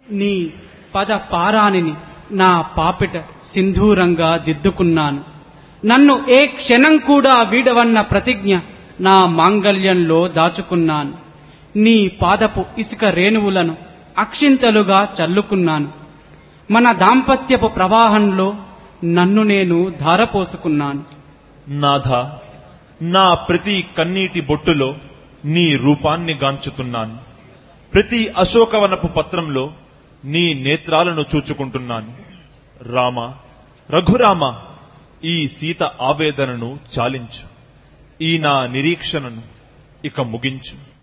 నీ పద పారానిని నా పాపిట సింధూరంగా దిద్దుకున్నాను నన్ను ఏ క్షణం కూడా వీడవన్న ప్రతిజ్ఞ నా మాంగల్యంలో దాచుకున్నాను నీ పాదపు ఇసుక రేణువులను అక్షింతలుగా చల్లుకున్నాను మన దాంపత్యపు ప్రవాహంలో నన్ను నేను ధారపోసుకున్నాను నాథ నా ప్రతి కన్నీటి బొట్టులో నీ రూపాన్ని గాంచుతున్నాను ప్రతి అశోకవనపు పత్రంలో నీ నేత్రాలను చూచుకుంటున్నాను రామ రఘురామ ఈ సీత ఆవేదనను చాలించు ఈ నా నిరీక్షణను ఇక ముగించు